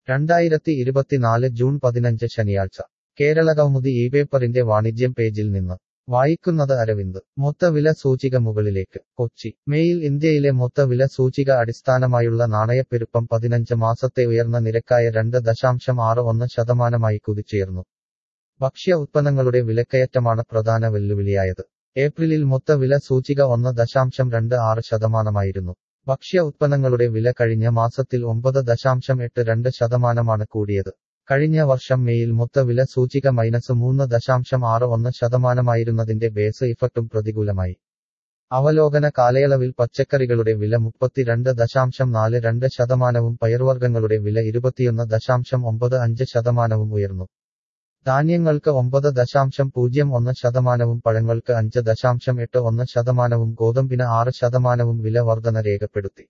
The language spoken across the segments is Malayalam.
രണ്ടായിരത്തി ഇരുപത്തിനാല് ജൂൺ പതിനഞ്ച് ശനിയാഴ്ച കേരളകൗമുദി ഈ പേപ്പറിന്റെ വാണിജ്യം പേജിൽ നിന്ന് വായിക്കുന്നത് അരവിന്ദ് മൊത്തവില സൂചിക മുകളിലേക്ക് കൊച്ചി മേയിൽ ഇന്ത്യയിലെ മൊത്തവില സൂചിക അടിസ്ഥാനമായുള്ള നാണയപ്പെരുപ്പം പതിനഞ്ച് മാസത്തെ ഉയർന്ന നിരക്കായ രണ്ട് ദശാംശം ആറ് ഒന്ന് ശതമാനമായി കുതിച്ചുയർന്നു ഭക്ഷ്യ ഉത്പന്നങ്ങളുടെ വിലക്കയറ്റമാണ് പ്രധാന വെല്ലുവിളിയായത് ഏപ്രിലിൽ മൊത്തവില സൂചിക ഒന്ന് ദശാംശം രണ്ട് ആറ് ശതമാനമായിരുന്നു ഭക്ഷ്യ ഉത്പന്നങ്ങളുടെ വില കഴിഞ്ഞ മാസത്തിൽ ഒമ്പത് ദശാംശം എട്ട് രണ്ട് ശതമാനമാണ് കൂടിയത് കഴിഞ്ഞ വർഷം മെയിൽ മൊത്തവില സൂചിക മൈനസ് മൂന്ന് ദശാംശം ആറ് ഒന്ന് ശതമാനമായിരുന്നതിന്റെ ബേസ് ഇഫക്റ്റും പ്രതികൂലമായി അവലോകന കാലയളവിൽ പച്ചക്കറികളുടെ വില മുപ്പത്തിരണ്ട് ദശാംശം നാല് രണ്ട് ശതമാനവും പയർവർഗ്ഗങ്ങളുടെ വില ഇരുപത്തിയൊന്ന് ദശാംശം ഒമ്പത് അഞ്ച് ശതമാനവും ഉയർന്നു ധാന്യങ്ങൾക്ക് ഒമ്പത് ദശാംശം പൂജ്യം ഒന്ന് ശതമാനവും പഴങ്ങൾക്ക് അഞ്ച് ദശാംശം എട്ട് ഒന്ന് ശതമാനവും ഗോതമ്പിന് ആറ് ശതമാനവും വില വർധന രേഖപ്പെടുത്തി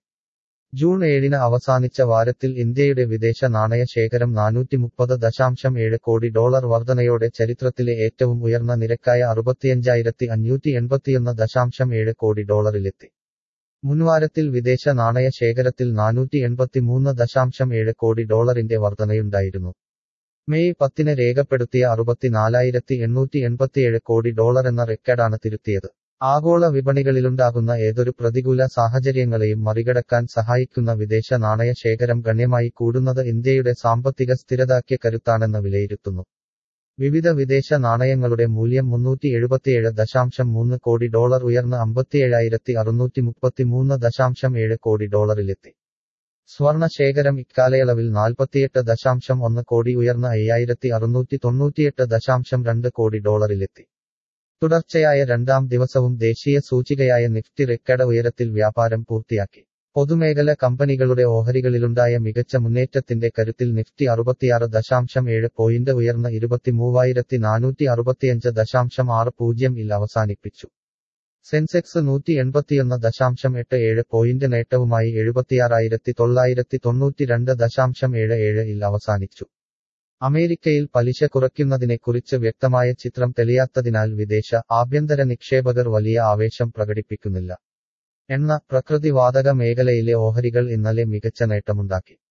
ജൂൺ ഏഴിന് അവസാനിച്ച വാരത്തിൽ ഇന്ത്യയുടെ വിദേശ നാണയ ശേഖരം നാനൂറ്റി മുപ്പത് ദശാംശം ഏഴ് കോടി ഡോളർ വർധനയോടെ ചരിത്രത്തിലെ ഏറ്റവും ഉയർന്ന നിരക്കായ അറുപത്തിയഞ്ചായിരത്തി അഞ്ഞൂറ്റി എൺപത്തിയൊന്ന് ദശാംശം ഏഴ് കോടി ഡോളറിലെത്തി മുൻവാരത്തിൽ വിദേശ നാണയ ശേഖരത്തിൽ നാനൂറ്റി എൺപത്തിമൂന്ന് ദശാംശം ഏഴ് കോടി ഡോളറിന്റെ വർധനയുണ്ടായിരുന്നു മെയ് പത്തിന് രേഖപ്പെടുത്തിയ അറുപത്തിനാലായിരത്തി എണ്ണൂറ്റി എൺപത്തിയേഴ് കോടി ഡോളർ എന്ന റെക്കോർഡാണ് തിരുത്തിയത് ആഗോള വിപണികളിലുണ്ടാകുന്ന ഏതൊരു പ്രതികൂല സാഹചര്യങ്ങളെയും മറികടക്കാൻ സഹായിക്കുന്ന വിദേശ നാണയ ശേഖരം ഗണ്യമായി കൂടുന്നത് ഇന്ത്യയുടെ സാമ്പത്തിക സ്ഥിരതയ്ക്ക് കരുത്താണെന്ന് വിലയിരുത്തുന്നു വിവിധ വിദേശ നാണയങ്ങളുടെ മൂല്യം മുന്നൂറ്റി എഴുപത്തിയേഴ് ദശാംശം മൂന്ന് കോടി ഡോളർ ഉയർന്ന് അമ്പത്തിയേഴായിരത്തി അറുന്നൂറ്റി മുപ്പത്തിമൂന്ന് ദശാംശം ഏഴ് കോടി ഡോളറിലെത്തി സ്വർണ ശേഖരം ഇക്കാലയളവിൽ നാൽപ്പത്തിയെട്ട് ദശാംശം ഒന്ന് കോടി ഉയർന്ന അയ്യായിരത്തി അറുന്നൂറ്റി തൊണ്ണൂറ്റിയെട്ട് ദശാംശം രണ്ട് കോടി ഡോളറിലെത്തി തുടർച്ചയായ രണ്ടാം ദിവസവും ദേശീയ സൂചികയായ നിഫ്റ്റി റെക്കോർഡ് ഉയരത്തിൽ വ്യാപാരം പൂർത്തിയാക്കി പൊതുമേഖല കമ്പനികളുടെ ഓഹരികളിലുണ്ടായ മികച്ച മുന്നേറ്റത്തിന്റെ കരുത്തിൽ നിഫ്റ്റി അറുപത്തിയാറ് ദശാംശം ഏഴ് പോയിന്റ് ഉയർന്ന ഇരുപത്തിമൂവായിരത്തി നാനൂറ്റി അറുപത്തിയഞ്ച് ദശാംശം ആറ് പൂജ്യം ഇൽ അവസാനിപ്പിച്ചു സെൻസെക്സ് നൂറ്റി എൺപത്തിയൊന്ന് ദശാംശം എട്ട് ഏഴ് പോയിന്റ് നേട്ടവുമായി എഴുപത്തിയാറായിരത്തി തൊള്ളായിരത്തി തൊണ്ണൂറ്റിരണ്ട് ദശാംശം ഏഴ് ഏഴ് ഇൽ അവസാനിച്ചു അമേരിക്കയിൽ പലിശ കുറയ്ക്കുന്നതിനെക്കുറിച്ച് വ്യക്തമായ ചിത്രം തെളിയാത്തതിനാൽ വിദേശ ആഭ്യന്തര നിക്ഷേപകർ വലിയ ആവേശം പ്രകടിപ്പിക്കുന്നില്ല എണ്ണ പ്രകൃതിവാതക മേഖലയിലെ ഓഹരികൾ ഇന്നലെ മികച്ച നേട്ടമുണ്ടാക്കി